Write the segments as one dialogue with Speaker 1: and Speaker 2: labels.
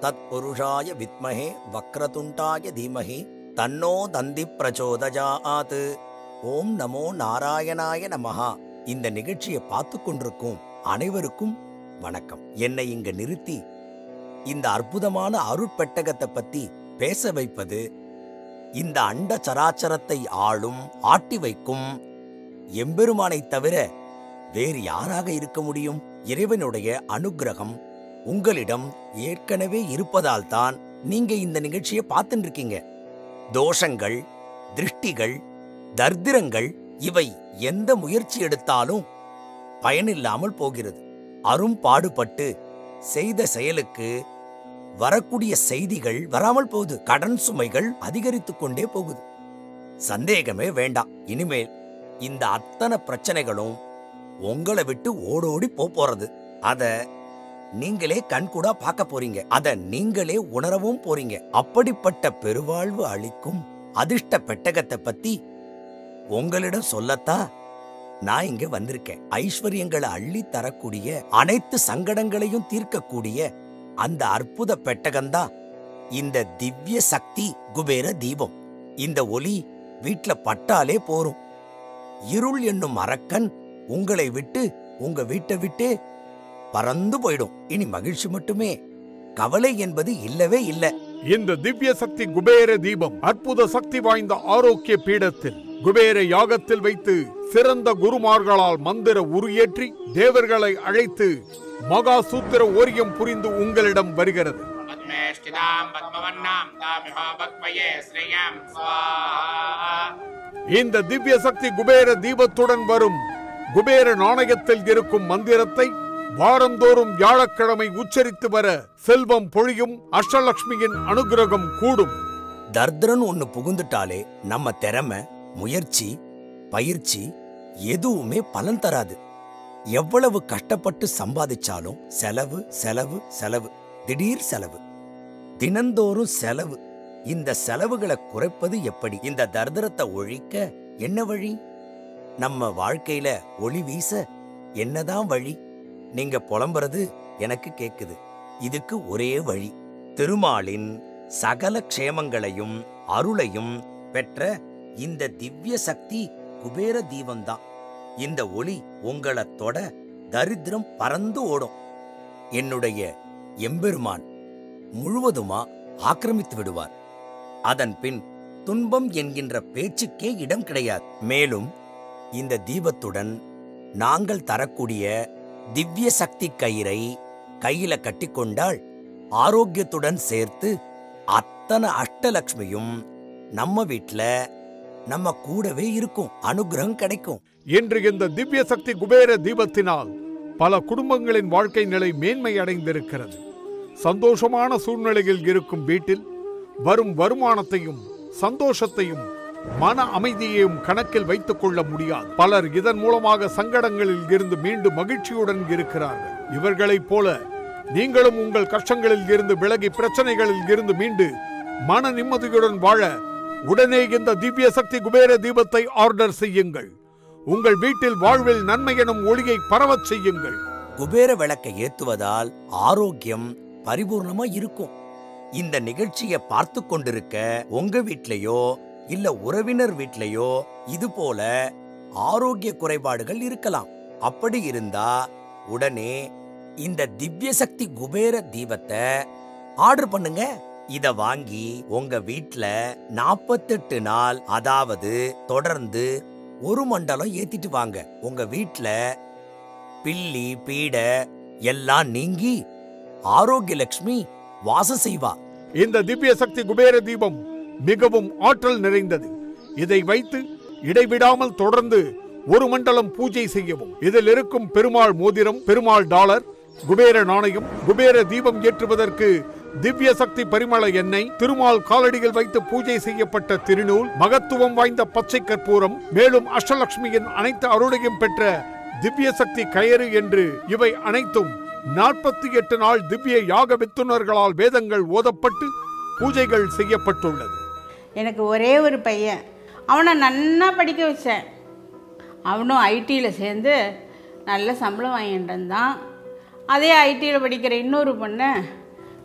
Speaker 1: தத்புருஷாய வித்மஹே வக்ரதுண்டாய தீமஹி தன்னோ தந்தி பிரச்சோதஜாத் ஓம் நமோ நாராயணாய நமஹா இந்த நிகழ்ச்சியை பார்த்து கொண்டிருக்கும் அனைவருக்கும் வணக்கம் என்னை இங்க நிறுத்தி இந்த அற்புதமான அருட்பெட்டகத்தை பத்தி பேச வைப்பது இந்த அண்ட சராச்சரத்தை ஆளும் ஆட்டி வைக்கும் எம்பெருமானைத் தவிர வேறு யாராக இருக்க முடியும் இறைவனுடைய அனுக்கிரகம் உங்களிடம் ஏற்கனவே இருப்பதால் தான் நீங்க இந்த நிகழ்ச்சியை பார்த்துட்டு இருக்கீங்க தோஷங்கள் திருஷ்டிகள் தர்திரங்கள் இவை எந்த முயற்சி எடுத்தாலும் பயனில்லாமல் போகிறது அரும்பாடுபட்டு செய்த செயலுக்கு வரக்கூடிய செய்திகள் வராமல் போகுது கடன் சுமைகள் அதிகரித்துக் கொண்டே போகுது சந்தேகமே வேண்டாம் இனிமேல் இந்த அத்தனை பிரச்சனைகளும் உங்களை விட்டு ஓடோடி போப் போறது அத நீங்களே கண்கூடா பார்க்க போறீங்க அத நீங்களே உணரவும் போறீங்க அப்படிப்பட்ட பெருவாழ்வு அளிக்கும் அதிர்ஷ்ட பெட்டகத்தை பத்தி உங்களிடம் சொல்லத்தான் நான் இங்க வந்திருக்கேன் ஐஸ்வர்யங்களை அள்ளி தரக்கூடிய அனைத்து சங்கடங்களையும் தீர்க்கக்கூடிய அந்த அற்புத பெட்டகம்தான் இந்த திவ்ய சக்தி குபேர தீபம் இந்த ஒளி வீட்ல பட்டாலே போரும் இருள் என்னும் அரக்கன் உங்களை விட்டு உங்க வீட்டை விட்டே பறந்து போயிடும் இனி மகிழ்ச்சி மட்டுமே கவலை என்பது இல்லவே இல்ல
Speaker 2: இந்த திவ்ய சக்தி குபேர தீபம் அற்புத சக்தி வாய்ந்த ஆரோக்கிய பீடத்தில் குபேர யாகத்தில் வைத்து சிறந்த குருமார்களால் மந்திர உருயேற்றி தேவர்களை அழைத்து மகா சூத்திர ஓரியம் புரிந்து உங்களிடம் வருகிறது
Speaker 3: पद्मेष्टितां पद्मवर्णां तामिहो भक्मये श्रियं स्वाहा
Speaker 2: இந்த திவ்ய சக்தி குபேர தீபத்துடன் வரும் குபேர நாணயத்தில் இருக்கும் மந்திரத்தை வாரந்தோறும் வியாழக்கிழமை உச்சரித்து வர செல்வம் பொழியும் அஷ்டலட்சுமியின் அனுகிரகம் கூடும்
Speaker 1: தர்தரன் ஒண்ணு புகுந்துட்டாலே நம்ம திறமை முயற்சி பயிற்சி எதுவுமே பலன் தராது எவ்வளவு கஷ்டப்பட்டு சம்பாதிச்சாலும் செலவு செலவு செலவு திடீர் செலவு தினந்தோறும் செலவு இந்த செலவுகளை குறைப்பது எப்படி இந்த தர்தரத்தை ஒழிக்க என்ன வழி நம்ம வாழ்க்கையில ஒளி வீச என்னதான் வழி நீங்க புலம்புறது எனக்கு கேக்குது இதுக்கு ஒரே வழி திருமாலின் சகல க்ஷேமங்களையும் அருளையும் பெற்ற இந்த திவ்ய சக்தி குபேர தீபம்தான் இந்த ஒளி உங்களை தொட தரித்திரம் பறந்து ஓடும் என்னுடைய எம்பெருமான் முழுவதுமா ஆக்கிரமித்து விடுவார் அதன் பின் துன்பம் என்கின்ற பேச்சுக்கே இடம் கிடையாது மேலும் இந்த தீபத்துடன் நாங்கள் தரக்கூடிய திவ்ய சக்தி கயிறை கையில கட்டிக்கொண்டால் ஆரோக்கியத்துடன் சேர்த்து அத்தனை அஷ்டலக்ஷ்மியும் நம்ம வீட்ல நம்ம கூடவே இருக்கும் அனுகிரகம் கிடைக்கும்
Speaker 2: இன்று இந்த திவ்ய சக்தி குபேர தீபத்தினால் பல குடும்பங்களின் வாழ்க்கை நிலை மேன்மை அடைந்திருக்கிறது சந்தோஷமான சூழ்நிலையில் இருக்கும் வீட்டில் வரும் வருமானத்தையும் சந்தோஷத்தையும் மன அமைதியையும் கணக்கில் வைத்துக் கொள்ள முடியாது பலர் இதன் மூலமாக சங்கடங்களில் இருந்து மீண்டு மகிழ்ச்சியுடன் இருக்கிறார்கள் இவர்களைப் போல நீங்களும் உங்கள் கஷ்டங்களில் இருந்து விலகி பிரச்சனைகளில் இருந்து மீண்டு மன நிம்மதியுடன் வாழ உடனே இந்த திவ்ய சக்தி குபேர தீபத்தை ஆர்டர் செய்யுங்கள் உங்கள் வீட்டில் வாழ்வில் நன்மை எனும் ஒளியை பரவச் செய்யுங்கள்
Speaker 1: குபேர விளக்கை ஏத்துவதால் ஆரோக்கியம் பரிபூர்ணமா இருக்கும் இந்த நிகழ்ச்சியை பார்த்து கொண்டிருக்க உங்க வீட்லயோ இல்ல உறவினர் வீட்லயோ இது போல ஆரோக்கிய குறைபாடுகள் இருக்கலாம் அப்படி இருந்தா உடனே இந்த திவ்ய சக்தி குபேர தீபத்தை ஆர்டர் பண்ணுங்க இத வாங்கி உங்க வீட்ல நாற்பத்தெட்டு நாள் அதாவது தொடர்ந்து ஒரு மண்டலம் ஏத்திட்டு வாங்க உங்க வீட்ல பில்லி பீட எல்லாம் நீங்கி ஆரோக்கிய லட்சுமி வாசம் செய்வா
Speaker 2: இந்த திவ்ய சக்தி குபேர தீபம் மிகவும் ஆற்றல் நிறைந்தது இதை வைத்து இடைவிடாமல் தொடர்ந்து ஒரு மண்டலம் பூஜை செய்யவும் இதில் இருக்கும் பெருமாள் மோதிரம் பெருமாள் டாலர் குபேர நாணயம் குபேர தீபம் ஏற்றுவதற்கு திவ்ய சக்தி பரிமள எண்ணெய் திருமால் காலடியில் வைத்து பூஜை செய்யப்பட்ட திருநூல் மகத்துவம் வாய்ந்த பச்சை கற்பூரம் மேலும் அஷ்டலட்சுமியின் அனைத்து அருளையும் பெற்ற திவ்ய சக்தி கயறு என்று இவை அனைத்தும் நாற்பத்தி எட்டு நாள் திவ்ய யாக வித்துனர்களால் வேதங்கள் ஓதப்பட்டு பூஜைகள் செய்யப்பட்டுள்ளது
Speaker 4: எனக்கு ஒரே ஒரு பையன் அவனை நன்னா படிக்க வச்சேன் அவனும் ஐடியில் சேர்ந்து நல்ல சம்பளம் வாங்கிட்டு இருந்தான் அதே ஐடியில் படிக்கிற இன்னொரு பொண்ணை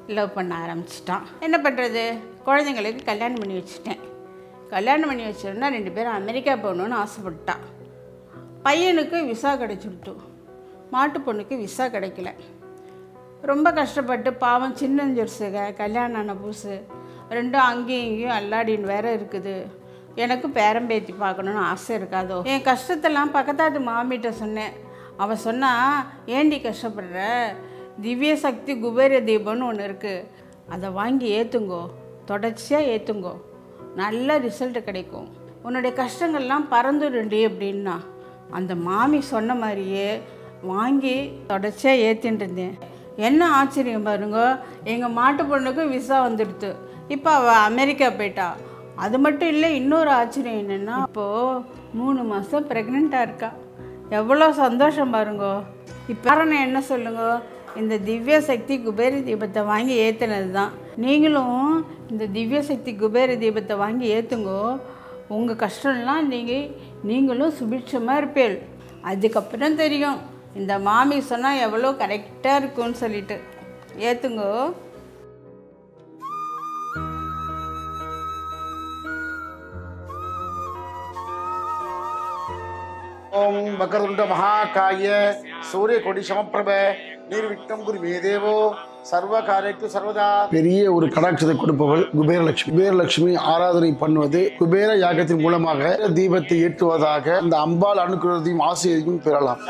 Speaker 4: லவ் பண்ண ஆரம்பிச்சிட்டான் என்ன பண்ணுறது குழந்தைங்களுக்கு கல்யாணம் பண்ணி வச்சுட்டேன் கல்யாணம் பண்ணி வச்சிருந்தா ரெண்டு பேரும் அமெரிக்கா போகணுன்னு ஆசைப்பட்டான் பையனுக்கு விசா கிடச்சிடுத்து மாட்டு பொண்ணுக்கு விசா கிடைக்கல ரொம்ப கஷ்டப்பட்டு பாவம் சின்னஞ்சிறுசுக கல்யாணம் ஆன புதுசு ரெண்டும் அங்கேயும் இங்கேயும் அல்லாடின்னு வேற இருக்குது எனக்கு பேரம்பேத்தி பார்க்கணுன்னு ஆசை இருக்காதோ என் கஷ்டத்தெல்லாம் பக்கத்தாத்து மாமிகிட்ட சொன்னேன் அவள் சொன்னா ஏண்டி கஷ்டப்படுற திவ்ய சக்தி குபேர தீபம்னு ஒன்று இருக்குது அதை வாங்கி ஏற்றுங்கோ தொடர்ச்சியாக ஏற்றுங்கோ நல்ல ரிசல்ட் கிடைக்கும் உன்னுடைய கஷ்டங்கள்லாம் பறந்துடுண்டி அப்படின்னா அந்த மாமி சொன்ன மாதிரியே வாங்கி தொடர்ச்சியாக ஏற்றின்னு இருந்தேன் என்ன ஆச்சரியம் பாருங்க எங்கள் மாட்டு பொண்ணுக்கு விசா வந்துடுது இப்போ அவள் அமெரிக்கா போயிட்டா அது மட்டும் இல்லை இன்னொரு ஆச்சரியம் என்னென்னா இப்போது மூணு மாதம் ப்ரெக்னெண்ட்டாக இருக்கா எவ்வளோ சந்தோஷம் பாருங்க இப்போ காரணம் என்ன சொல்லுங்க இந்த திவ்ய சக்தி குபேர தீபத்தை வாங்கி ஏற்றினது தான் நீங்களும் இந்த திவ்ய சக்தி குபேர தீபத்தை வாங்கி ஏற்றுங்கோ உங்கள் கஷ்டம்லாம் நீங்கள் நீங்களும் சுபிட்சமாக இருப்பீள் அதுக்கப்புறம் தெரியும் இந்த மாமி சொன்னால் எவ்வளோ கரெக்டாக இருக்கும்னு சொல்லிட்டு ஏற்றுங்கோ
Speaker 5: ஓம் வக்கரதுண்ட மகாகாய சூரிய கொடி சமப்பிரப நீர்விக்னம் குரு தேவோ சர்வ காரியத்து சர்வதா பெரிய ஒரு கடாட்சத்தை கொடுப்பவள் குபேரலட்சுமி குபேரலட்சுமி ஆராதனை பண்ணுவது குபேர யாகத்தின் மூலமாக தீபத்தை ஏற்றுவதாக அந்த அம்பாள் அனுகிரகத்தையும் ஆசிரியரையும் பெறலாம்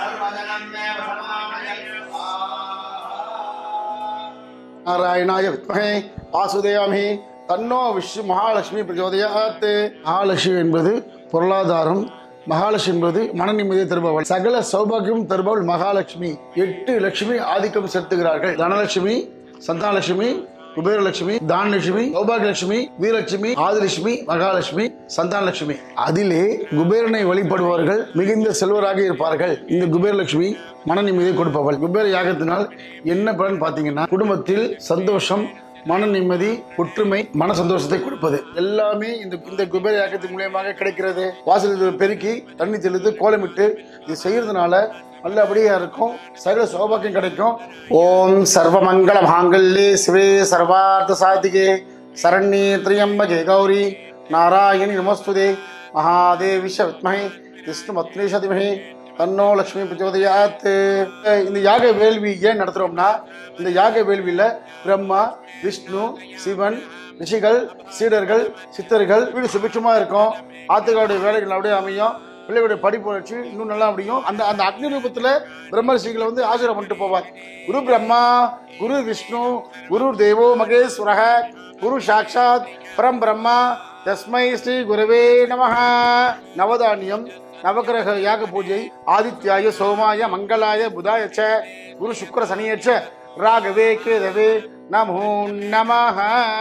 Speaker 5: நாராயணாய வித்மகே வாசுதேவாமி தன்னோ விஷ்ணு மகாலட்சுமி பிரச்சோதயாத் மகாலட்சுமி என்பது பொருளாதாரம் மகாலட்சுமி என்பது மன நிம்மதியை தருபவள் சகல சௌபாகியம் தருபவள் மகாலட்சுமி எட்டு லட்சுமி ஆதிக்கம் செலுத்துகிறார்கள் தனலட்சுமி சந்தானலட்சுமி குபேரலட்சுமி தானலட்சுமி சௌபாகியலட்சுமி வீரலட்சுமி ஆதிலட்சுமி மகாலட்சுமி சந்தானலட்சுமி அதிலே குபேரனை வழிபடுபவர்கள் மிகுந்த செல்வராக இருப்பார்கள் இந்த குபேரலட்சுமி மன நிம்மதியை கொடுப்பவள் குபேர யாகத்தினால் என்ன பலன் பார்த்தீங்கன்னா குடும்பத்தில் சந்தோஷம் மன நிம்மதி ஒற்றுமை மன சந்தோஷத்தை கொடுப்பது எல்லாமே இந்த இந்த குபேர யாக்கத்தின் மூலியமாக கிடைக்கிறது வாசல் பெருக்கி தண்ணி தெளித்து கோலமிட்டு இது செய்யறதுனால நல்லபடியா இருக்கும் சகல சௌபாக்கியம் கிடைக்கும் ஓம் சர்வமங்கள மாங்கல்யே சிவே சர்வார்த்த சாதிகே சரண்யே திரியம்பகே கௌரி நாராயணி நமஸ்துதே மகாதேவிஷ வித்மஹே விஷ்ணு மத்னேஷதிமஹே தன்னோ லக்ஷ்மி பிரச்சோதயாத் இந்த யாக வேள்வி ஏன் நடத்துறோம்னா இந்த யாக வேள்வியில பிரம்மா விஷ்ணு சிவன் ரிஷிகள் சீடர்கள் சித்தர்கள் வீடு சுபிட்சமா இருக்கும் ஆத்துக்காருடைய வேலைகள் அப்படியே அமையும் பிள்ளைகளுடைய படிப்பு வளர்ச்சி இன்னும் நல்லா முடியும் அந்த அந்த அக்னி ரூபத்துல பிரம்ம ரிஷிகளை வந்து ஆசிரியம் பண்ணிட்டு போவார் குரு பிரம்மா குரு விஷ்ணு குரு தேவோ மகேஸ்வரக குரு சாட்சாத் பரம் பிரம்மா தஸ்மை ஸ்ரீ குருவே நமஹ நவதானியம் நவகிரக யாக பூஜை ஆதித்யாய சோமாய மங்களாய புதாய ச குரு சுக்கர சனியச்ச ராகவே கேதவே நமோ நமஹ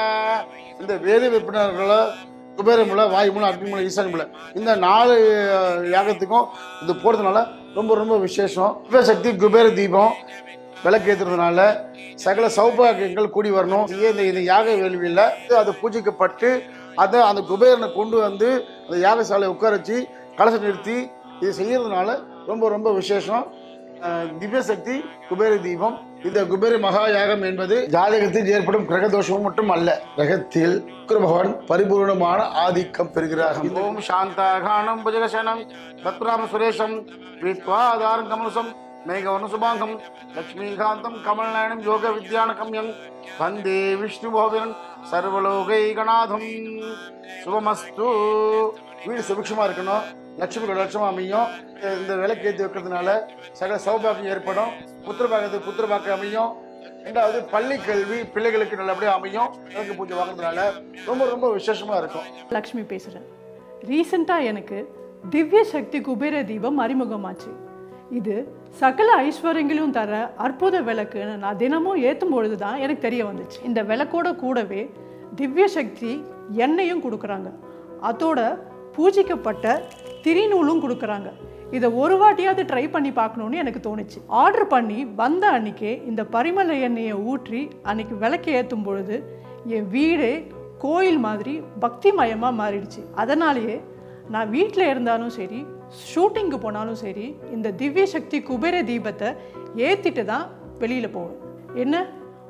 Speaker 5: இந்த வேத விற்பனர்கள குபேரமுல வாயுமுல அக்னிமுல ஈசானிமுல இந்த நாலு யாகத்துக்கும் இது போறதுனால ரொம்ப ரொம்ப விசேஷம் சிவசக்தி குபேர தீபம் விளக்கேற்றுறதுனால சகல சௌபாகியங்கள் கூடி வரணும் இது இந்த இந்த யாக வேள்வியில் அது பூஜிக்கப்பட்டு அதை அந்த குபேரனை கொண்டு வந்து அந்த யாகசாலையை உட்கார வச்சு கலசம் நிறுத்தி இது செய்யறதுனால ரொம்ப ரொம்ப விசேஷம் அஹ், திவ்ய சக்தி குபேர தீபம் இந்த குபேர மகா யாகம் என்பது ஜாதகத்தில் ஏற்படும் கிரக தோஷமும் மட்டும் அல்ல கிரகத்தில் சுக்கிர பகவான் பரிபூர்ணமான ஆதிக்கம் பெறுகிறார் ஓம் சாந்தாகானம் புஜகசனம் பத்ராம சுரேஷம் வீத்வாதாரம் கமலசம் மேகவன சுபாங்கம் லக்ஷ்மீகாந்தம் கமல்நயனம் யோக வித்யானகம்யம் வந்தே விஷ்ணு பகவன் சர்வலோகைகநாதம் சுபமஸ்து வீடு சுபிக்ஷமா இருக்கணும் லட்சுமி லட்சமா அமையும் இந்த விளக்கு ஏற்றி வைக்கிறதுனால சகல சௌபாகியம் ஏற்படும் புத்திர பாகத்துக்கு புத்திர பாக்கியம் அமையும் ரெண்டாவது பள்ளி கல்வி பிள்ளைகளுக்கு நல்லபடியாக அமையும் விளக்கு பூஜை வாங்குறதுனால ரொம்ப ரொம்ப விசேஷமா இருக்கும்
Speaker 6: லக்ஷ்மி பேசுகிறேன் ரீசெண்டாக எனக்கு திவ்ய சக்தி குபேர தீபம் அறிமுகமாச்சு இது சகல ஐஸ்வர்யங்களையும் தர அற்புத விளக்குன்னு நான் தினமும் ஏற்றும் பொழுது தான் எனக்கு தெரிய வந்துச்சு இந்த விளக்கோட கூடவே திவ்ய சக்தி எண்ணெயும் கொடுக்குறாங்க அதோட பூஜிக்கப்பட்ட திரிநூலும் கொடுக்குறாங்க இதை ஒரு வாட்டியாவது ட்ரை பண்ணி பார்க்கணுன்னு எனக்கு தோணுச்சு ஆர்டர் பண்ணி வந்த அன்னைக்கே இந்த பரிமள எண்ணெயை ஊற்றி அன்னைக்கு விளக்கு ஏற்றும் பொழுது என் வீடே கோயில் மாதிரி பக்திமயமாக மாறிடுச்சு அதனாலேயே நான் வீட்டில் இருந்தாலும் சரி ஷூட்டிங்க்கு போனாலும் சரி இந்த திவ்ய சக்தி குபேர தீபத்தை ஏற்றிட்டு தான் வெளியில் போவேன் என்ன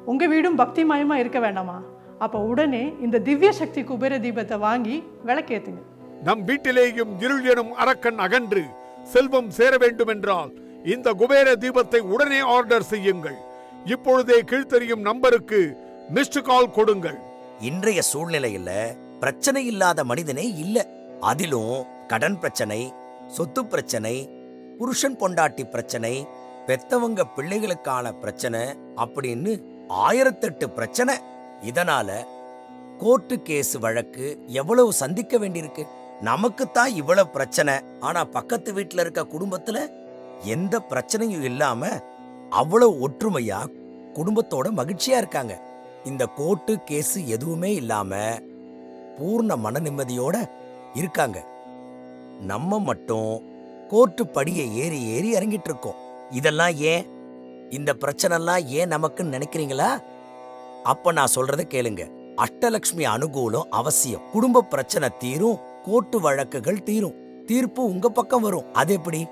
Speaker 6: உங்கள் வீடும் பக்திமயமாக இருக்க வேண்டாமா அப்போ உடனே இந்த திவ்ய சக்தி குபேர தீபத்தை வாங்கி விளக்கேத்துங்க
Speaker 2: நம் வீட்டிலேயும் இருள் எனும் அரக்கன் அகன்று செல்வம் சேர வேண்டுமென்றால் இந்த குபேர தீபத்தை உடனே ஆர்டர் செய்யுங்கள் இப்பொழுதே கீழ்த்தெரியும் நம்பருக்கு மிஸ்டு கால் கொடுங்கள்
Speaker 1: இன்றைய சூழ்நிலையில பிரச்சனை இல்லாத மனிதனே இல்ல அதிலும் கடன் பிரச்சனை சொத்து பிரச்சனை புருஷன் பொண்டாட்டி பிரச்சனை பெத்தவங்க பிள்ளைகளுக்கான பிரச்சனை அப்படின்னு ஆயிரத்தெட்டு பிரச்சனை இதனால கோர்ட்டு கேஸ் வழக்கு எவ்வளவு சந்திக்க வேண்டியிருக்கு நமக்குத்தான் இவ்வளவு பிரச்சனை ஆனா பக்கத்து வீட்டுல இருக்க குடும்பத்துல எந்த பிரச்சனையும் இல்லாம அவ்வளவு ஒற்றுமையா குடும்பத்தோட மகிழ்ச்சியா இருக்காங்க இந்த கோர்ட்டு கேஸ் எதுவுமே இல்லாம பூர்ண மன நிம்மதியோட இருக்காங்க நம்ம மட்டும் கோர்ட்டு படியை ஏறி ஏறி இறங்கிட்டு இருக்கோம் இதெல்லாம் ஏன் இந்த பிரச்சனைலாம் ஏன் நமக்குன்னு நினைக்கிறீங்களா அப்ப நான் சொல்றத கேளுங்க அஷ்டலக்ஷ்மி அனுகூலம் அவசியம் குடும்ப பிரச்சனை தீரும் கோர்ட்டு வழக்குகள் தீரும் தீர்ப்பு உங்க பக்கம் வரும் அது எப்படி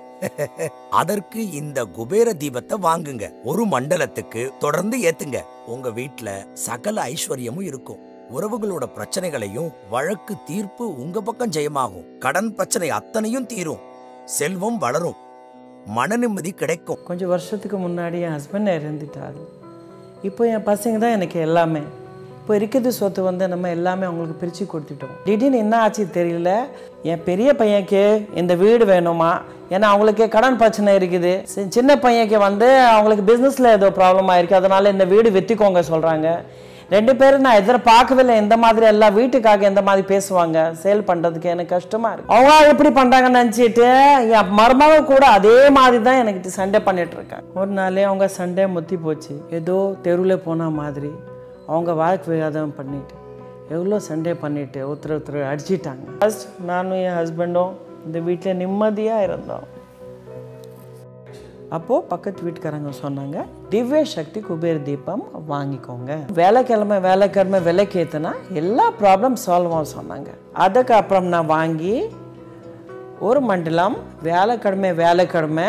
Speaker 1: அதற்கு இந்த குபேர தீபத்தை வாங்குங்க ஒரு மண்டலத்துக்கு தொடர்ந்து ஏத்துங்க உங்க வீட்ல சகல ஐஸ்வர்யமும் இருக்கும் உறவுகளோட பிரச்சனைகளையும் வழக்கு தீர்ப்பு உங்க பக்கம் ஜெயமாகும் கடன் பிரச்சனை அத்தனையும் தீரும் செல்வம் வளரும் மன நிம்மதி கிடைக்கும்
Speaker 7: கொஞ்சம் வருஷத்துக்கு முன்னாடி என் ஹஸ்பண்ட் இறந்துட்டார் இப்போ என் பசங்க தான் எனக்கு எல்லாமே இப்போ இருக்கிறது சொத்து வந்து நம்ம எல்லாமே அவங்களுக்கு பிரித்து கொடுத்துட்டோம் திடீர்னு என்ன ஆச்சு தெரியல என் பெரிய பையனுக்கு இந்த வீடு வேணுமா ஏன்னா அவங்களுக்கு கடன் பிரச்சனை இருக்குது சி- சின்ன பையனுக்கு வந்து அவங்களுக்கு பிஸ்னஸில் ஏதோ ப்ராப்ளம் ஆயிருக்கு அதனால இந்த வீடு விற்றுக்கோங்க சொல்கிறாங்க ரெண்டு பேரும் நான் எதிர்பார்க்கவில்லை இந்த மாதிரி எல்லாம் வீட்டுக்காக எந்த மாதிரி பேசுவாங்க சேல் பண்ணுறதுக்கு எனக்கு கஷ்டமாக இருக்கு அவங்க எப்படி பண்ணுறாங்கன்னு நினச்சிட்டு என் மருமக கூட அதே மாதிரி தான் எனக்கு சண்டை பண்ணிட்டு இருக்கேன் ஒரு நாளே அவங்க சண்டை முத்தி போச்சு ஏதோ தெருவில் போன மாதிரி அவங்க வாழ்க்கை விவாதம் பண்ணிட்டு எவ்வளோ சண்டை பண்ணிட்டு ஒருத்தர் ஒருத்தர் அடிச்சிட்டாங்க ஃபர்ஸ்ட் நானும் என் ஹஸ்பண்டும் இந்த வீட்டில் நிம்மதியாக இருந்தோம் அப்போது பக்கத்து வீட்டுக்காரங்க சொன்னாங்க திவ்ய சக்தி குபேர தீபம் வாங்கிக்கோங்க வேலைக்கிழமை வேலைக்கிழமை விலைக்கேற்றுனா எல்லா ப்ராப்ளம் சால்வ் ஆகும் சொன்னாங்க அதுக்கு அப்புறம் நான் வாங்கி ஒரு மண்டலம் வேலைக்கிழமை வேலைக்கிழமை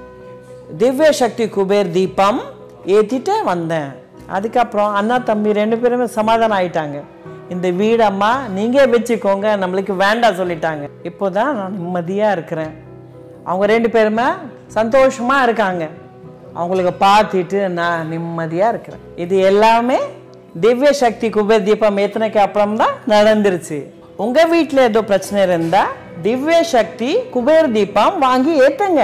Speaker 7: திவ்ய சக்தி குபேர் தீபம் ஏற்றிட்டு வந்தேன் அதுக்கப்புறம் அண்ணா தம்பி ரெண்டு பேருமே சமாதானம் ஆயிட்டாங்க இந்த வீடு அம்மா நீங்கள் வச்சுக்கோங்க நம்மளுக்கு வேண்டாம் சொல்லிட்டாங்க இப்போ தான் நான் நிம்மதியாக இருக்கிறேன் அவங்க ரெண்டு பேருமே சந்தோஷமாக இருக்காங்க அவங்களுக்கு பார்த்துட்டு நான் நிம்மதியாக இருக்கிறேன் இது எல்லாமே திவ்ய சக்தி குபேர் தீபம் ஏற்றினக்கு அப்புறம் தான் நடந்துருச்சு உங்கள் வீட்டில் ஏதோ பிரச்சனை இருந்தால் திவ்ய சக்தி குபேர் தீபம் வாங்கி ஏற்றுங்க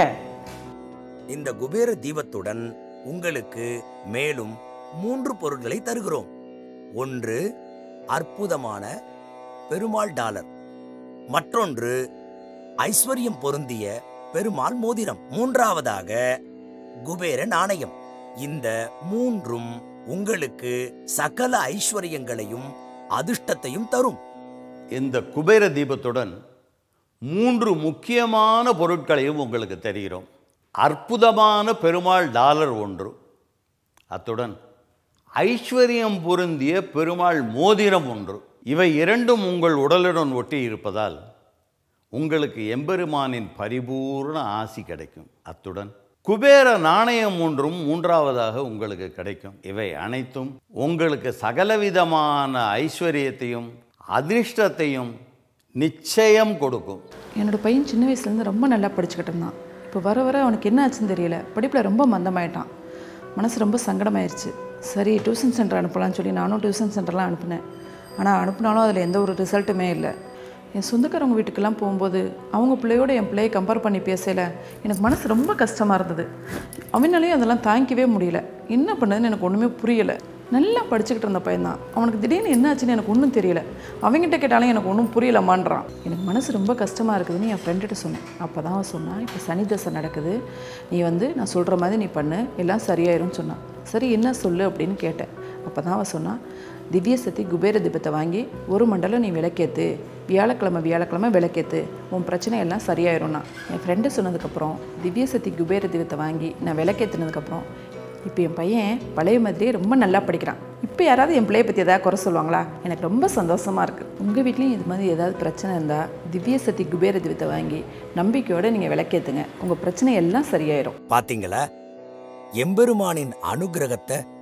Speaker 1: இந்த குபேர தீபத்துடன் உங்களுக்கு மேலும் மூன்று பொருட்களை தருகிறோம் ஒன்று அற்புதமான பெருமாள் டாலர் மற்றொன்று ஐஸ்வர்யம் பொருந்திய பெருமாள் மோதிரம் மூன்றாவதாக குபேர நாணயம் இந்த மூன்றும் உங்களுக்கு சகல ஐஸ்வர்யங்களையும் அதிர்ஷ்டத்தையும் தரும்
Speaker 8: இந்த குபேர தீபத்துடன் மூன்று முக்கியமான பொருட்களையும் உங்களுக்கு தெரிகிறோம் அற்புதமான பெருமாள் டாலர் ஒன்று அத்துடன் ஐஸ்வர்யம் பொருந்திய பெருமாள் மோதிரம் ஒன்று இவை இரண்டும் உங்கள் உடலுடன் ஒட்டி இருப்பதால் உங்களுக்கு எம்பெருமானின் பரிபூர்ண ஆசி கிடைக்கும் அத்துடன் குபேர நாணயம் ஒன்றும் மூன்றாவதாக உங்களுக்கு கிடைக்கும் இவை அனைத்தும் உங்களுக்கு சகலவிதமான ஐஸ்வர்யத்தையும் அதிர்ஷ்டத்தையும் நிச்சயம் கொடுக்கும்
Speaker 9: என்னோட பையன் சின்ன வயசுலேருந்து ரொம்ப நல்லா படிச்சுக்கிட்டு இருந்தான் இப்போ வர வர அவனுக்கு என்ன ஆச்சுன்னு தெரியல படிப்பில் ரொம்ப மந்தமாயிட்டான் மனசு ரொம்ப சங்கடமாயிருச்சு சரி டியூஷன் சென்டர் அனுப்பலாம்னு சொல்லி நானும் டியூஷன் சென்டர்லாம் அனுப்பினேன் ஆனால் அனுப்புனாலும் அதில் எந்த ஒரு ரிசல்ட்டுமே இல்லை என் சொந்தக்காரவங்க வீட்டுக்கெல்லாம் போகும்போது அவங்க பிள்ளையோட என் பிள்ளையை கம்பேர் பண்ணி பேசல எனக்கு மனசு ரொம்ப கஷ்டமாக இருந்தது அவனாலையும் அதெல்லாம் தாங்கிக்கவே முடியல என்ன பண்ணதுன்னு எனக்கு ஒன்றுமே புரியலை நல்லா படிச்சுக்கிட்டு இருந்த பையன்தான் அவனுக்கு திடீர்னு என்ன ஆச்சுன்னு எனக்கு ஒன்றும் தெரியல அவங்ககிட்ட கேட்டாலும் எனக்கு ஒன்றும் புரியலமான்றான் எனக்கு மனசு ரொம்ப கஷ்டமாக இருக்குதுன்னு என் ஃப்ரெண்டுகிட்ட சொன்னேன் அப்போ தான் அவன் சொன்னான் இப்போ சனி தசை நடக்குது நீ வந்து நான் சொல்கிற மாதிரி நீ பண்ணு எல்லாம் சரியாயிரும்னு சொன்னான் சரி என்ன சொல்லு அப்படின்னு கேட்டேன் அப்போ தான் அவன் சொன்னான் திவ்ய சக்தி குபேர தீபத்தை வாங்கி ஒரு மண்டலம் நீ விளக்கேத்து வியாழக்கிழமை வியாழக்கிழமை விளக்கேத்து உன் பிரச்சனை எல்லாம் சரியாயிரும்னா என் ஃப்ரெண்டு சொன்னதுக்கப்புறம் திவ்ய சக்தி குபேர தீபத்தை வாங்கி நான் விளக்கேற்றினதுக்கப்புறம் இப்போ என் பையன் பழைய மாதிரியே ரொம்ப நல்லா படிக்கிறான் இப்போ யாராவது என் பிள்ளைய பற்றி ஏதாவது குறை சொல்லுவாங்களா எனக்கு ரொம்ப சந்தோஷமாக இருக்குது உங்கள் வீட்லேயும் இது மாதிரி ஏதாவது பிரச்சனை இருந்தால் திவ்ய சக்தி குபேர தீபத்தை வாங்கி நம்பிக்கையோடு நீங்கள் விளக்கேற்றுங்க உங்கள் பிரச்சனை எல்லாம் சரியாயிரும்
Speaker 1: பாத்தீங்களா எம்பெருமானின் அனுகிரகத்தை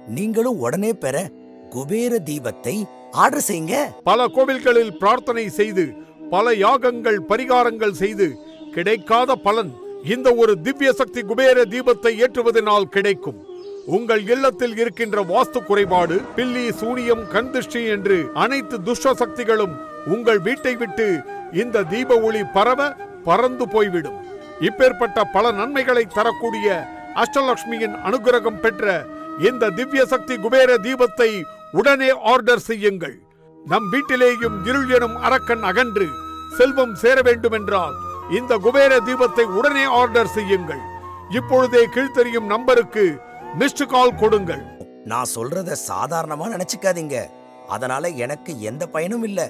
Speaker 1: நீங்களும் உடனே பெற குபேர தீபத்தை ஆர்டர் செய்யுங்க
Speaker 2: பல கோவில்களில் பிரார்த்தனை செய்து பல யாகங்கள் பரிகாரங்கள் செய்து கிடைக்காத பலன் இந்த ஒரு திவ்ய சக்தி குபேர தீபத்தை ஏற்றுவதனால் கிடைக்கும் உங்கள் இல்லத்தில் இருக்கின்ற வாஸ்து குறைபாடு பில்லி சூனியம் கண்திஷ்டி என்று அனைத்து துஷ்ட சக்திகளும் உங்கள் வீட்டை விட்டு இந்த தீப ஒளி பரவ பறந்து போய்விடும் இப்பேற்பட்ட பல நன்மைகளை தரக்கூடிய அஷ்டலட்சுமியின் அனுகிரகம் பெற்ற இந்த திவ்ய சக்தி குபேர தீபத்தை உடனே ஆர்டர் செய்யுங்கள் நம் வீட்டிலேயும் இருள் எனும் அரக்கன் அகன்று செல்வம் சேர வேண்டுமென்றால் இந்த குபேர தீபத்தை உடனே ஆர்டர் செய்யுங்கள் இப்பொழுதே கீழ்த்தெரியும் நம்பருக்கு மிஸ்டு கால் கொடுங்கள்
Speaker 1: நான் சொல்றத சாதாரணமா நினைச்சுக்காதீங்க அதனால எனக்கு எந்த பயனும் இல்ல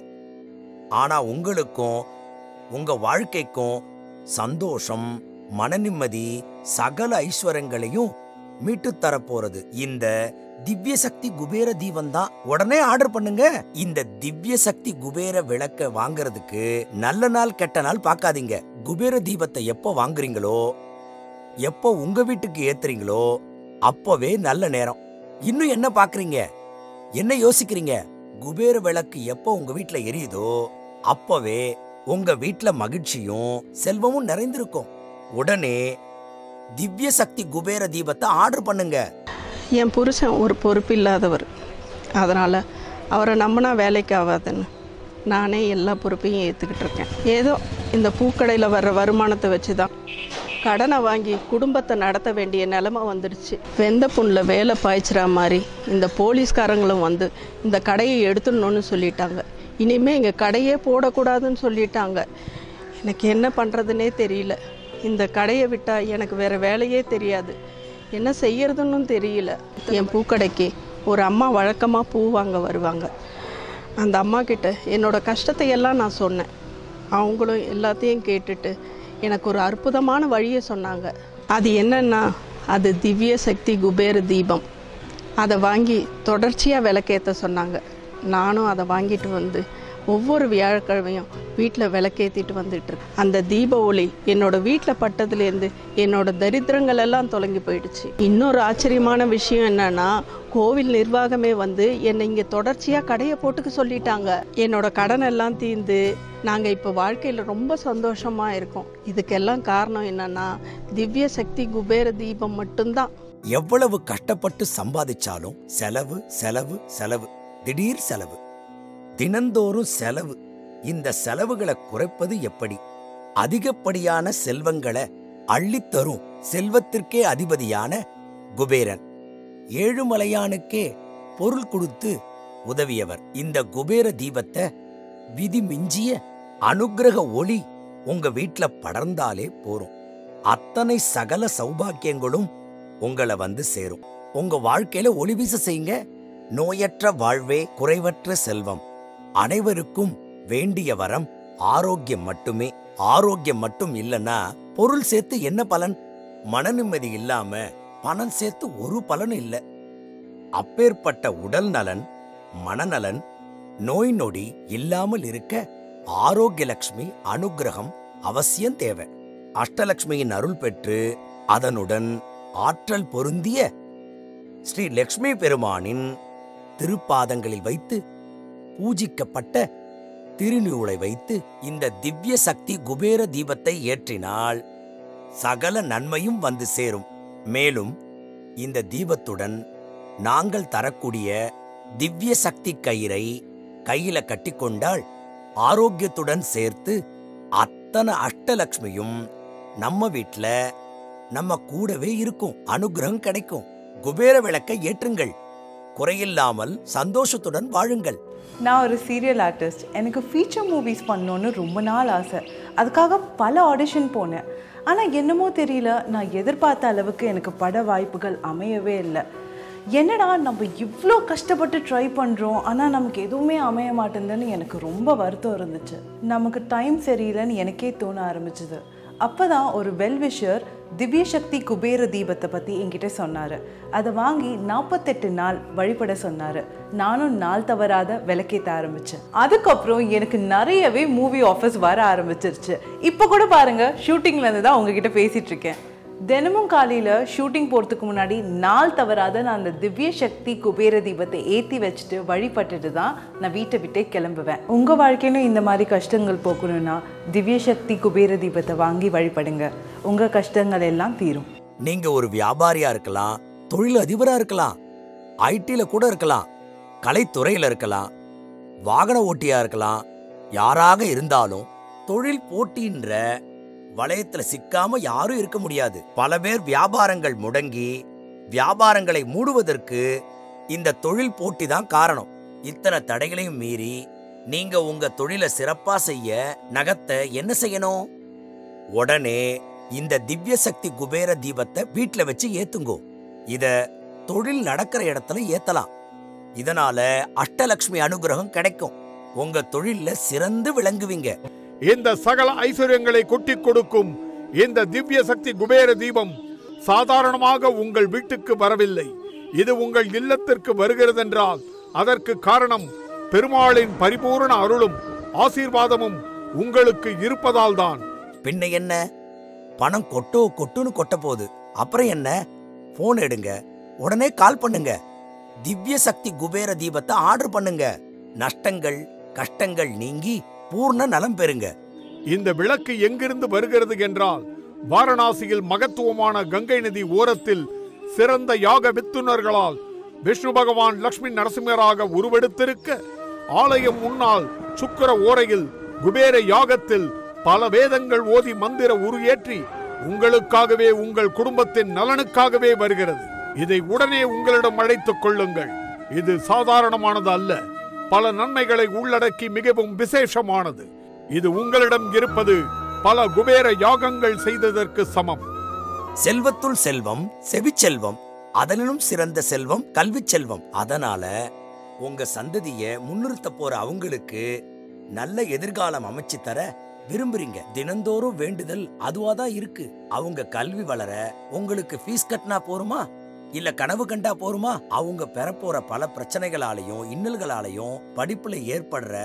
Speaker 1: ஆனா உங்களுக்கும் உங்க வாழ்க்கைக்கும் சந்தோஷம் மனநிம்மதி சகல ஐஸ்வர்யங்களையும் மீட்டு தரப்போறது இந்த திவ்ய சக்தி குபேர தீபம் தான் உடனே ஆர்டர் பண்ணுங்க இந்த திவ்ய சக்தி குபேர விளக்க வாங்குறதுக்கு நல்ல நாள் கெட்ட நாள் பார்க்காதீங்க குபேர தீபத்தை எப்போ வாங்குறீங்களோ எப்போ உங்க வீட்டுக்கு ஏத்துறீங்களோ அப்பவே நல்ல நேரம் இன்னும் என்ன பாக்குறீங்க என்ன யோசிக்கிறீங்க குபேர விளக்கு எப்போ உங்க வீட்ல எரியுதோ அப்பவே உங்க வீட்ல மகிழ்ச்சியும் செல்வமும் நிறைந்திருக்கும் உடனே திவ்ய சக்தி குபேர தீபத்தை ஆர்டர் பண்ணுங்க
Speaker 10: என் புருஷன் ஒரு பொறுப்பு இல்லாதவர் அதனால் அவரை நம்பினா வேலைக்கு ஆகாதுன்னு நானே எல்லா பொறுப்பையும் ஏற்றுக்கிட்டு இருக்கேன் ஏதோ இந்த பூக்கடையில் வர்ற வருமானத்தை வச்சு தான் கடனை வாங்கி குடும்பத்தை நடத்த வேண்டிய நிலைமை வந்துடுச்சு வெந்த புண்ணில் வேலை பாய்ச்சிற மாதிரி இந்த போலீஸ்காரங்களும் வந்து இந்த கடையை எடுத்துடணும்னு சொல்லிட்டாங்க இனிமேல் எங்கள் கடையே போடக்கூடாதுன்னு சொல்லிட்டாங்க எனக்கு என்ன பண்ணுறதுனே தெரியல இந்த கடையை விட்டால் எனக்கு வேறு வேலையே தெரியாது என்ன செய்யறதுன்னு தெரியல என் பூக்கடைக்கு ஒரு அம்மா வழக்கமாக பூ வாங்க வருவாங்க அந்த அம்மா கிட்ட என்னோட கஷ்டத்தை எல்லாம் நான் சொன்னேன் அவங்களும் எல்லாத்தையும் கேட்டுட்டு எனக்கு ஒரு அற்புதமான வழியை சொன்னாங்க அது என்னன்னா அது திவ்ய சக்தி குபேர தீபம் அதை வாங்கி தொடர்ச்சியாக விளக்கேற்ற சொன்னாங்க நானும் அதை வாங்கிட்டு வந்து ஒவ்வொரு வியாழக்கிழமையும் வீட்டில் விளக்கேற்றிட்டு வந்துட்டு இருக்கேன் அந்த தீப ஒளி என்னோட வீட்டில் பட்டதுலேருந்து என்னோட தரித்திரங்கள் எல்லாம் தொலைங்கி போயிடுச்சு இன்னொரு ஆச்சரியமான விஷயம் என்னன்னா கோவில் நிர்வாகமே வந்து என்னை இங்கே தொடர்ச்சியாக கடையை போட்டுக்க சொல்லிட்டாங்க என்னோட கடன் எல்லாம் தீர்ந்து நாங்கள் இப்போ வாழ்க்கையில் ரொம்ப சந்தோஷமாக இருக்கோம் இதுக்கெல்லாம் காரணம் என்னன்னா திவ்ய சக்தி குபேர தீபம் மட்டும்தான்
Speaker 1: எவ்வளவு கஷ்டப்பட்டு சம்பாதிச்சாலும் செலவு செலவு செலவு திடீர் செலவு தினந்தோறும் செலவு இந்த செலவுகளை குறைப்பது எப்படி அதிகப்படியான செல்வங்களை அள்ளித்தரும் செல்வத்திற்கே அதிபதியான குபேரன் ஏழுமலையானுக்கே பொருள் கொடுத்து உதவியவர் இந்த குபேர தீபத்தை விதி மிஞ்சிய அனுக்கிரக ஒளி உங்க வீட்ல படர்ந்தாலே போரும் அத்தனை சகல சௌபாக்கியங்களும் உங்களை வந்து சேரும் உங்க வாழ்க்கையில ஒளி வீச செய்யுங்க நோயற்ற வாழ்வே குறைவற்ற செல்வம் அனைவருக்கும் வேண்டிய வரம் ஆரோக்கியம் மட்டுமே ஆரோக்கியம் மட்டும் இல்லனா பொருள் சேர்த்து என்ன பலன் மன நிம்மதி இல்லாம பணம் சேர்த்து ஒரு பலனும் இல்ல அப்பேற்பட்ட உடல் நலன் மனநலன் நோய் நொடி இல்லாமல் இருக்க ஆரோக்கிய லட்சுமி அனுக்கிரகம் அவசியம் தேவை அஷ்டலட்சுமியின் அருள் பெற்று அதனுடன் ஆற்றல் பொருந்திய ஸ்ரீ லக்ஷ்மி பெருமானின் திருப்பாதங்களில் வைத்து பூஜிக்கப்பட்ட திருநூலை வைத்து இந்த திவ்ய சக்தி குபேர தீபத்தை ஏற்றினால் சகல நன்மையும் வந்து சேரும் மேலும் இந்த தீபத்துடன் நாங்கள் தரக்கூடிய திவ்ய சக்தி கயிறை கையில கட்டிக்கொண்டால் ஆரோக்கியத்துடன் சேர்த்து அத்தனை அஷ்டலக்ஷ்மியும் நம்ம வீட்ல நம்ம கூடவே இருக்கும் அனுகிரகம் கிடைக்கும் குபேர விளக்கை ஏற்றுங்கள் குறையில்லாமல் சந்தோஷத்துடன் வாழுங்கள்
Speaker 11: நான் ஒரு சீரியல் ஆர்டிஸ்ட் எனக்கு ஃபீச்சர் மூவிஸ் பண்ணணுன்னு ரொம்ப நாள் ஆசை அதுக்காக பல ஆடிஷன் போனேன் ஆனால் என்னமோ தெரியல நான் எதிர்பார்த்த அளவுக்கு எனக்கு பட வாய்ப்புகள் அமையவே இல்லை என்னடா நம்ம இவ்வளோ கஷ்டப்பட்டு ட்ரை பண்ணுறோம் ஆனால் நமக்கு எதுவுமே அமைய மாட்டேங்குதுன்னு எனக்கு ரொம்ப வருத்தம் இருந்துச்சு நமக்கு டைம் சரியில்லைன்னு எனக்கே தோண ஆரம்பிச்சுது அப்போ தான் ஒரு வெல்விஷர் திவ்ய சக்தி குபேர தீபத்தை பற்றி என்கிட்ட சொன்னார் அதை வாங்கி நாற்பத்தெட்டு நாள் வழிபட சொன்னார் நானும் நாள் தவறாத விளக்கேற்ற ஆரம்பித்தேன் அதுக்கப்புறம் எனக்கு நிறையவே மூவி ஆஃபர்ஸ் வர ஆரம்பிச்சிருச்சு இப்போ கூட பாருங்கள் ஷூட்டிங்லேருந்து தான் உங்ககிட்ட பேசிகிட்டு இருக்கேன் தினமும் காலையில் ஷூட்டிங் போகிறதுக்கு முன்னாடி நாள் தவறாத நான் அந்த திவ்ய சக்தி குபேர தீபத்தை ஏற்றி வச்சுட்டு வழிபட்டுட்டு தான் நான் வீட்டை விட்டே கிளம்புவேன் உங்கள் வாழ்க்கையிலும் இந்த மாதிரி கஷ்டங்கள் போக்கணும்னா திவ்ய சக்தி குபேர தீபத்தை வாங்கி வழிபடுங்க உங்கள் கஷ்டங்கள் எல்லாம் தீரும்
Speaker 1: நீங்க ஒரு வியாபாரியா இருக்கலாம் தொழில் அதிபரா இருக்கலாம் ஐடில கூட இருக்கலாம் கலைத்துறையில இருக்கலாம் வாகன ஓட்டியா இருக்கலாம் யாராக இருந்தாலும் தொழில் போட்டின்ற வளையத்துல சிக்காம யாரும் இருக்க முடியாது பல பேர் வியாபாரங்கள் முடங்கி வியாபாரங்களை மூடுவதற்கு இந்த தொழில் போட்டி தான் காரணம் இத்தனை தடைகளையும் மீறி நீங்க உங்க தொழிலை சிறப்பா செய்ய நகத்தை என்ன செய்யணும் உடனே இந்த திவ்ய சக்தி குபேர தீபத்தை வீட்ல வச்சு ஏத்துங்கோ இத தொழில் நடக்கிற இடத்துல ஏத்தலாம் இதனால அஷ்டலக்ஷ்மி அனுகிரகம் கிடைக்கும் உங்க தொழில்ல சிறந்து விளங்குவீங்க
Speaker 2: இந்த சகல ஐஸ்வர்யங்களை கொட்டிக் கொடுக்கும் இந்த திவ்ய சக்தி குபேர தீபம் சாதாரணமாக உங்கள் வீட்டுக்கு வரவில்லை இது உங்கள் இல்லத்திற்கு வருகிறதென்றால் அதற்கு காரணம் பெருமாளின் பரிபூரண அருளும் ஆசீர்வாதமும் உங்களுக்கு இருப்பதால் தான்
Speaker 1: பின்ன என்ன பணம் கொட்டோ கொட்டுன்னு கொட்ட போகுது அப்புறம் என்ன போன் எடுங்க உடனே கால் பண்ணுங்க திவ்ய சக்தி குபேர தீபத்தை ஆர்டர் பண்ணுங்க நஷ்டங்கள் கஷ்டங்கள் நீங்கி பூர்ண நலம் பெறுங்க
Speaker 2: இந்த விளக்கு எங்கிருந்து வருகிறது என்றால் வாரணாசியில் மகத்துவமான கங்கை நதி ஓரத்தில் சிறந்த யாக வித்துனர்களால் விஷ்ணு பகவான் லக்ஷ்மி நரசிம்மராக உருவெடுத்திருக்க ஆலயம் முன்னால் சுக்கர ஓரையில் குபேர யாகத்தில் பல வேதங்கள் ஓதி மந்திர உருஏற்றி உங்களுக்காகவே உங்கள் குடும்பத்தின் நலனுக்காகவே வருகிறது இதை உடனே உங்களிடம் அழைத்துக் கொள்ளுங்கள் இது சாதாரணமானது அல்ல பல நன்மைகளை உள்ளடக்கி மிகவும் விசேஷமானது இது உங்களிடம் இருப்பது பல குபேர யாகங்கள் செய்ததற்கு சமம்
Speaker 1: செல்வத்துள் செல்வம் செவிச்செல்வம் அதனிலும் சிறந்த செல்வம் கல்விச் செல்வம் அதனால உங்க சந்ததிய முன்னிறுத்த போற அவங்களுக்கு நல்ல எதிர்காலம் அமைச்சு தர விரும்புறீங்க தினந்தோறும் வேண்டுதல் அதுவாதான் இருக்கு அவங்க கல்வி வளர உங்களுக்கு ஃபீஸ் கட்டினா போருமா இல்ல கனவு கண்டா போருமா அவங்க பெறப்போற பல பிரச்சனைகளாலையும் இன்னல்களாலையும் படிப்புல ஏற்படுற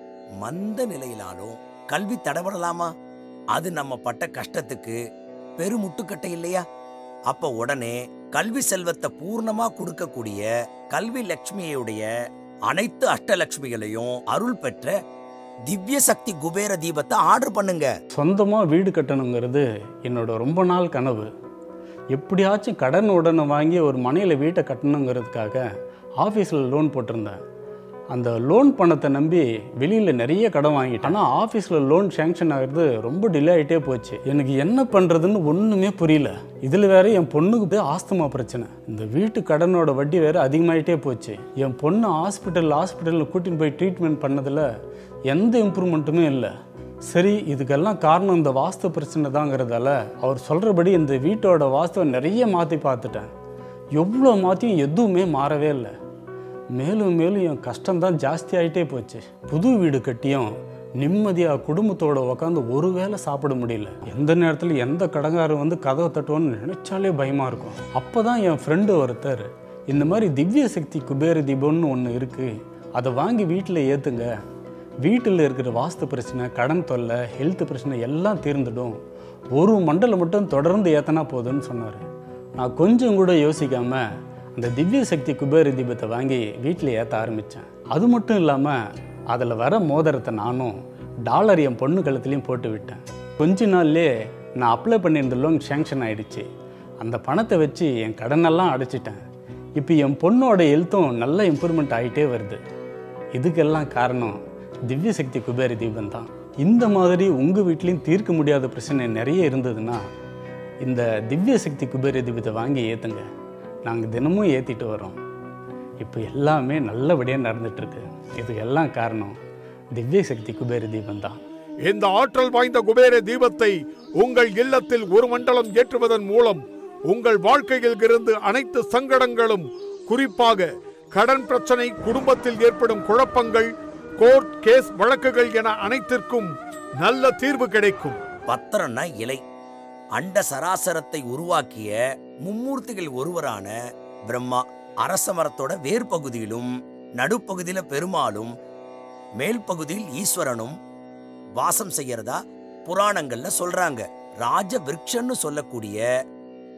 Speaker 1: மந்த நிலையிலாலும் கல்வி தடபடலாமா அது நம்ம பட்ட கஷ்டத்துக்கு பெருமுட்டுக்கட்டை இல்லையா அப்ப உடனே கல்வி செல்வத்தை பூர்ணமா கொடுக்கக்கூடிய கல்வி லட்சுமியுடைய அனைத்து அஷ்டலட்சுமிகளையும் அருள் பெற்ற திவ்ய சக்தி குபேர தீபத்தை ஆர்டர் பண்ணுங்க
Speaker 12: சொந்தமாக வீடு கட்டணுங்கிறது என்னோட ரொம்ப நாள் கனவு எப்படியாச்சும் கடன் உடனே வாங்கி ஒரு மனையில் வீட்டை கட்டணுங்கிறதுக்காக ஆஃபீஸில் லோன் போட்டிருந்தேன் அந்த லோன் பணத்தை நம்பி வெளியில் நிறைய கடன் வாங்கிட்டேன் ஆனால் ஆஃபீஸில் லோன் சேங்ஷன் ஆகிறது ரொம்ப டிலே ஆகிட்டே போச்சு எனக்கு என்ன பண்ணுறதுன்னு ஒன்றுமே புரியல இதில் வேற என் பொண்ணுக்கு போய் ஆஸ்துமா பிரச்சனை இந்த வீட்டு கடனோட வட்டி வேற அதிகமாயிட்டே போச்சு என் பொண்ணு ஹாஸ்பிட்டல் ஹாஸ்பிட்டலில் கூட்டின்னு போய் ட்ரீட்மெண்ட் பண்ணதில் எந்த இம்ப்ரூவ்மெண்ட்டுமே இல்லை சரி இதுக்கெல்லாம் காரணம் இந்த வாஸ்து பிரச்சனை தாங்கிறதால அவர் சொல்கிறபடி இந்த வீட்டோட வாஸ்துவை நிறைய மாற்றி பார்த்துட்டேன் எவ்வளோ மாற்றியும் எதுவுமே மாறவே இல்லை மேலும் மேலும் என் கஷ்டம்தான் ஜாஸ்தி ஆகிட்டே போச்சு புது வீடு கட்டியும் நிம்மதியாக குடும்பத்தோட உட்காந்து ஒரு வேளை சாப்பிட முடியல எந்த நேரத்தில் எந்த கடங்காரம் வந்து கதவை தட்டுவோன்னு நினைச்சாலே பயமாக இருக்கும் அப்போ தான் என் ஃப்ரெண்டு ஒருத்தர் இந்த மாதிரி திவ்ய சக்தி குபேர தீபம்னு ஒன்று இருக்குது அதை வாங்கி வீட்டில் ஏற்றுங்க வீட்டில் இருக்கிற வாஸ்து பிரச்சனை கடன் தொல்லை ஹெல்த் பிரச்சனை எல்லாம் தீர்ந்துடும் ஒரு மண்டலம் மட்டும் தொடர்ந்து ஏத்தனா போதும்னு சொன்னார் நான் கொஞ்சம் கூட யோசிக்காமல் அந்த திவ்ய சக்தி குபேர தீபத்தை வாங்கி வீட்டில் ஏற்ற ஆரம்பித்தேன் அது மட்டும் இல்லாமல் அதில் வர மோதிரத்தை நானும் டாலர் என் பொண்ணு கழுத்துலையும் போட்டு விட்டேன் கொஞ்ச நாள்லேயே நான் அப்ளை பண்ணியிருந்த லோன் சேங்ஷன் ஆயிடுச்சு அந்த பணத்தை வச்சு என் கடனெல்லாம் அடைச்சிட்டேன் இப்போ என் பொண்ணோட ஹெல்த்தும் நல்ல இம்ப்ரூவ்மெண்ட் ஆகிட்டே வருது இதுக்கெல்லாம் காரணம் திவ்ய சக்தி குபேர தீபம் தான் இந்த மாதிரி உங்கள் வீட்லேயும் தீர்க்க முடியாத பிரச்சனை நிறைய இருந்ததுன்னா இந்த திவ்ய சக்தி குபேர தீபத்தை வாங்கி ஏற்றுங்க நாங்கள் தினமும் ஏற்றிட்டு வரோம் இப்போ எல்லாமே நல்லபடியாக நடந்துட்டுருக்கு இதுக்கு எல்லாம் காரணம் திவ்ய சக்தி குபேர தீபம் தான்
Speaker 2: இந்த ஆற்றல் வாய்ந்த குபேர தீபத்தை உங்கள் இல்லத்தில் ஒரு மண்டலம் ஏற்றுவதன் மூலம் உங்கள் வாழ்க்கையில் இருந்து அனைத்து சங்கடங்களும் குறிப்பாக கடன் பிரச்சனை குடும்பத்தில் ஏற்படும் குழப்பங்கள் கோர்ட் கேஸ் வழக்குகள் என அனைத்திற்கும் நல்ல தீர்வு கிடைக்கும்
Speaker 1: பத்திரம்னா இலை அண்ட சராசரத்தை உருவாக்கிய மும்மூர்த்திகள் ஒருவரான பிரம்மா அரச மரத்தோட வேர் பகுதியிலும் நடுப்பகுதியில பெருமாளும் மேல் பகுதியில் ஈஸ்வரனும் வாசம் செய்யறதா புராணங்கள்ல சொல்றாங்க ராஜ விருட்சன்னு சொல்லக்கூடிய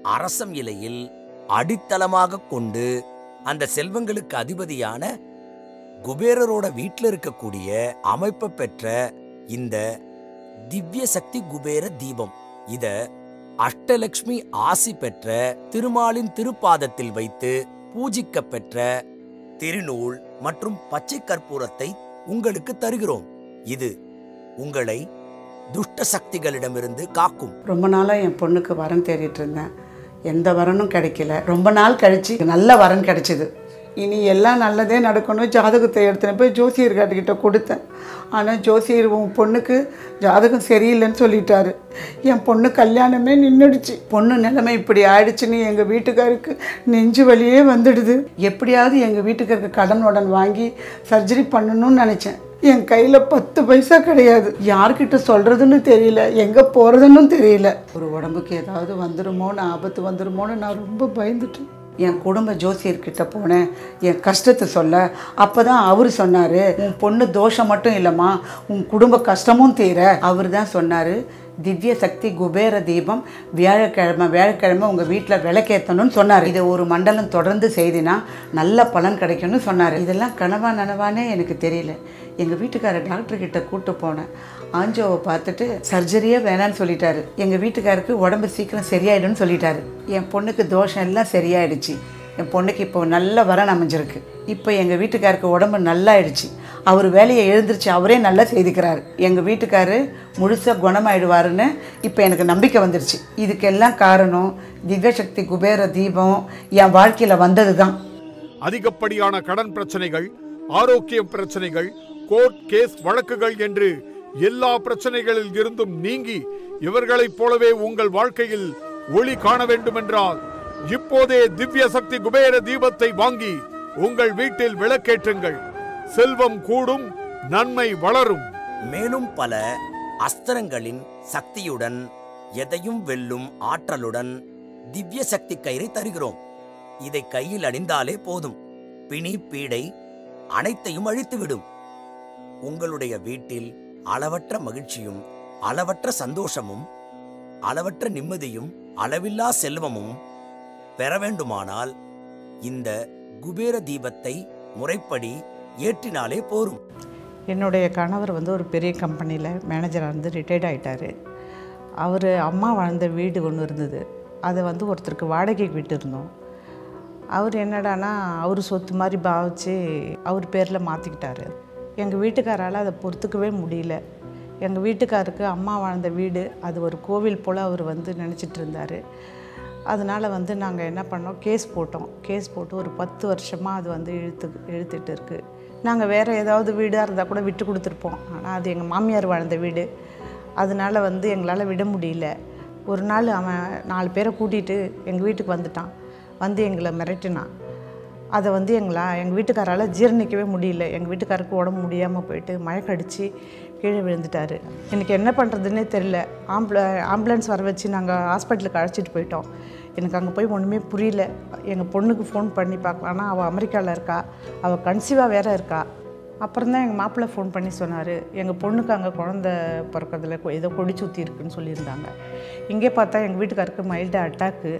Speaker 1: அரசம் இலையில் அடித்தளமாக கொண்டு அந்த செல்வங்களுக்கு அதிபதியான குபேரரோட வீட்டில் இருக்கக்கூடிய அமைப்பை பெற்ற இந்த திவ்ய சக்தி குபேர தீபம் இத அஷ்டலக்ஷ்மி ஆசி பெற்ற திருமாலின் திருப்பாதத்தில் வைத்து பூஜிக்க பெற்ற திருநூல் மற்றும் பச்சை கற்பூரத்தை உங்களுக்கு தருகிறோம் இது உங்களை துஷ்ட சக்திகளிடமிருந்து காக்கும்
Speaker 13: ரொம்ப நாளாக என் பொண்ணுக்கு வரன் தேடிட்டு இருந்தேன் எந்த வரனும் கிடைக்கல ரொம்ப நாள் கழிச்சு நல்ல வரன் கிடைச்சிது இனி எல்லாம் நல்லதே நடக்கணும் ஜாதகத்தை எடுத்துன்னு போய் ஜோசியர்கிட்ட கொடுத்தேன் ஆனால் ஜோசியர் உன் பொண்ணுக்கு ஜாதகம் சரியில்லைன்னு சொல்லிட்டாரு என் பொண்ணு கல்யாணமே நின்றுடுச்சு பொண்ணு நிலைமை இப்படி ஆயிடுச்சுன்னு எங்கள் வீட்டுக்காருக்கு நெஞ்சு வலியே வந்துடுது எப்படியாவது எங்கள் வீட்டுக்காருக்கு கடன் உடன் வாங்கி சர்ஜரி பண்ணணும்னு நினச்சேன் என் கையில் பத்து பைசா கிடையாது யார்கிட்ட சொல்கிறதுன்னு தெரியல எங்கே போகிறதுன்னு தெரியல ஒரு உடம்புக்கு ஏதாவது வந்துருமோன்னு ஆபத்து வந்துருமோன்னு நான் ரொம்ப பயந்துட்டேன் என் குடும்ப ஜோசியர்கிட்ட போனேன் என் கஷ்டத்தை சொல்ல அப்போ தான் அவர் சொன்னார் உன் பொண்ணு தோஷம் மட்டும் இல்லைம்மா உன் குடும்ப கஷ்டமும் தீர அவர் தான் சொன்னார் திவ்ய சக்தி குபேர தீபம் வியாழக்கிழமை வியாழக்கிழமை உங்கள் வீட்டில் விளக்கேற்றணும்னு சொன்னார் இதை ஒரு மண்டலம் தொடர்ந்து செய்தினா நல்ல பலன் கிடைக்கும்னு சொன்னார் இதெல்லாம் கனவா நனவானே எனக்கு தெரியல எங்கள் வீட்டுக்காரர் டாக்டர் கிட்ட கூட்டு போனேன் ஆஞ்சோவை பார்த்துட்டு சர்ஜரியே வேணான்னு சொல்லிட்டாரு எங்கள் வீட்டுக்காருக்கு உடம்பு சீக்கிரம் சரியாயிடும்னு சொல்லிட்டாரு என் பொண்ணுக்கு தோஷம் எல்லாம் சரியாயிடுச்சு என் பொண்ணுக்கு இப்போ நல்ல வரன் அமைஞ்சிருக்கு இப்போ எங்கள் வீட்டுக்காருக்கு உடம்பு நல்லாயிடுச்சு அவர் வேலையை எழுந்திருச்சு அவரே நல்லா செய்துக்கிறாரு எங்கள் வீட்டுக்காரு முழுசாக குணமாயிடுவாருன்னு இப்போ எனக்கு நம்பிக்கை வந்துருச்சு இதுக்கெல்லாம் காரணம் திவ்யசக்தி குபேர தீபம் என் வாழ்க்கையில் வந்தது தான்
Speaker 2: அதிகப்படியான கடன் பிரச்சனைகள் ஆரோக்கிய பிரச்சனைகள் கோர்ட் கேஸ் வழக்குகள் என்று எல்லா பிரச்சனைகளில் இருந்தும் நீங்கி இவர்களைப் போலவே உங்கள் வாழ்க்கையில் ஒளி காண வேண்டுமென்றால் இப்போதே திவ்ய சக்தி குபேர தீபத்தை வாங்கி உங்கள் வீட்டில் விளக்கேற்றுங்கள் செல்வம் கூடும் நன்மை வளரும்
Speaker 1: மேலும் பல அஸ்திரங்களின் சக்தியுடன் எதையும் வெல்லும் ஆற்றலுடன் திவ்ய சக்தி கயிறை தருகிறோம் இதை கையில் அணிந்தாலே போதும் பிணி பீடை அனைத்தையும் அழித்துவிடும் உங்களுடைய வீட்டில் அளவற்ற மகிழ்ச்சியும் அளவற்ற சந்தோஷமும் அளவற்ற நிம்மதியும் அளவில்லா செல்வமும் பெற வேண்டுமானால் இந்த குபேர தீபத்தை முறைப்படி ஏற்றினாலே போரும்
Speaker 13: என்னுடைய கணவர் வந்து ஒரு பெரிய கம்பெனியில் மேனேஜராக இருந்து ரிட்டையர்ட் ஆகிட்டார் அவர் அம்மா வாழ்ந்த வீடு ஒன்று இருந்தது அதை வந்து ஒருத்தருக்கு வாடகைக்கு விட்டுருந்தோம் அவர் என்னடானா அவர் சொத்து மாதிரி பாவிச்சு அவர் பேரில் மாற்றிக்கிட்டாரு எங்கள் வீட்டுக்காரால் அதை பொறுத்துக்கவே முடியல எங்கள் வீட்டுக்காருக்கு அம்மா வாழ்ந்த வீடு அது ஒரு கோவில் போல் அவர் வந்து நினச்சிட்டு இருந்தார் அதனால் வந்து நாங்கள் என்ன பண்ணோம் கேஸ் போட்டோம் கேஸ் போட்டு ஒரு பத்து வருஷமாக அது வந்து இழுத்து இழுத்துட்டு இருக்குது நாங்கள் வேறு ஏதாவது வீடாக இருந்தால் கூட விட்டு கொடுத்துருப்போம் ஆனால் அது எங்கள் மாமியார் வாழ்ந்த வீடு அதனால வந்து எங்களால் விட முடியல ஒரு நாள் அவன் நாலு பேரை கூட்டிகிட்டு எங்கள் வீட்டுக்கு வந்துட்டான் வந்து எங்களை மிரட்டினான் அதை வந்து எங்களா எங்கள் வீட்டுக்காரால் ஜீரணிக்கவே முடியல எங்கள் வீட்டுக்காருக்கு உடம்பு முடியாமல் போயிட்டு மயக்கடிச்சு கீழே விழுந்துட்டார் எனக்கு என்ன பண்ணுறதுன்னே தெரில ஆம்புல ஆம்புலன்ஸ் வர வச்சு நாங்கள் ஹாஸ்பிட்டலுக்கு அழைச்சிட்டு போயிட்டோம் எனக்கு அங்கே போய் ஒன்றுமே புரியல எங்கள் பொண்ணுக்கு ஃபோன் பண்ணி பார்க்கலான்னா அவள் அமெரிக்காவில் இருக்கா அவள் கன்சீவாக வேற இருக்கா அப்புறம் தான் எங்கள் மாப்பிள்ளை ஃபோன் பண்ணி சொன்னார் எங்கள் பொண்ணுக்கு அங்கே குழந்த பிறக்கிறதுல கொ- ஏதோ கொடி சுற்றி இருக்குன்னு சொல்லியிருந்தாங்க இங்கே பார்த்தா எங்கள் வீட்டுக்காருக்கு மைல்டு அட்டாக்கு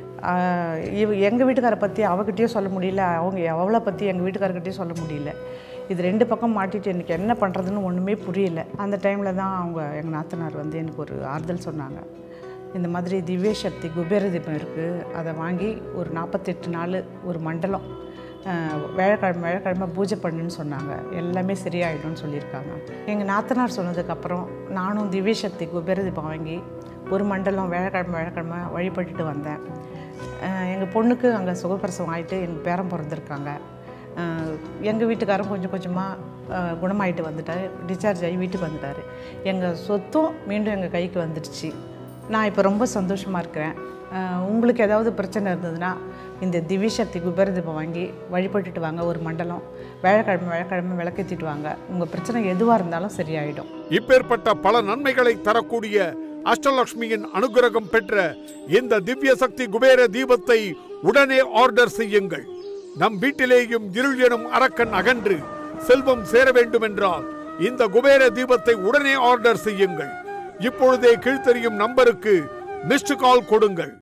Speaker 13: இவ எங்கள் வீட்டுக்காரை பற்றி அவகிட்டயும் சொல்ல முடியல அவங்க அவளை பற்றி எங்கள் வீட்டுக்காரர்கிட்டயும் சொல்ல முடியல இது ரெண்டு பக்கம் மாட்டிட்டு எனக்கு என்ன பண்ணுறதுன்னு ஒன்றுமே புரியல அந்த டைமில் தான் அவங்க எங்கள் நாத்தனார் வந்து எனக்கு ஒரு ஆறுதல் சொன்னாங்க இந்த மாதிரி திவ்ய சக்தி குபேர தீபம் இருக்குது அதை வாங்கி ஒரு நாற்பத்தெட்டு நாள் ஒரு மண்டலம் அஹ், வியாழக்கிழமை வியாழக்கிழமை பூஜை பண்ணுன்னு சொன்னாங்க எல்லாமே சரியாயிடும்னு சொல்லியிருக்காங்க எங்கள் நாத்தனார் சொன்னதுக்கப்புறம் நானும் திவ்ய சக்தி குபேர தீபம் வாங்கி ஒரு மண்டலம் வியாழக்கிழமை வியாழக்கிழமை வழிபட்டுட்டு வந்தேன் எங்கள் பொண்ணுக்கு அங்கே சுகப்பிரசவம் ஆகிட்டு எங்கள் பேரன் பிறந்திருக்காங்க எங்கள் வீட்டுக்காரரும் கொஞ்சம் கொஞ்சமாக குணமாயிட்டு வந்துட்டார் டிஸ்சார்ஜ் ஆகி வீட்டுக்கு வந்துட்டார் எங்கள் சொத்தும் மீண்டும் எங்கள் கைக்கு வந்துடுச்சு நான் இப்போ ரொம்ப சந்தோஷமாக இருக்கிறேன் அஹ், உங்களுக்கு ஏதாவது பிரச்சனை இருந்ததுன்னா இந்த திவ்யசக்தி குபேரதீபம் வாங்கி வழிபட்டுட்டு வாங்க ஒரு மண்டலம் வியாழக்கிழமை வியாழக்கிழமை விளக்கேற்றிட்டு வாங்க உங்கள் பிரச்சனை எதுவாக இருந்தாலும் சரியாயிடும்
Speaker 2: இப்பேற்பட்ட பல நன்மைகளை தரக்கூடிய அஷ்டலட்சுமியின் அனுகிரகம் பெற்ற இந்த திவ்ய சக்தி குபேர தீபத்தை உடனே ஆர்டர் செய்யுங்கள் நம் வீட்டிலேயும் இருள் எனும் அரக்கன் அகன்று செல்வம் சேர வேண்டுமென்றால் இந்த குபேர தீபத்தை உடனே ஆர்டர் செய்யுங்கள் இப்பொழுதே கீழ்த்தெரியும் நம்பருக்கு மிஸ்டு கால் கொடுங்கள்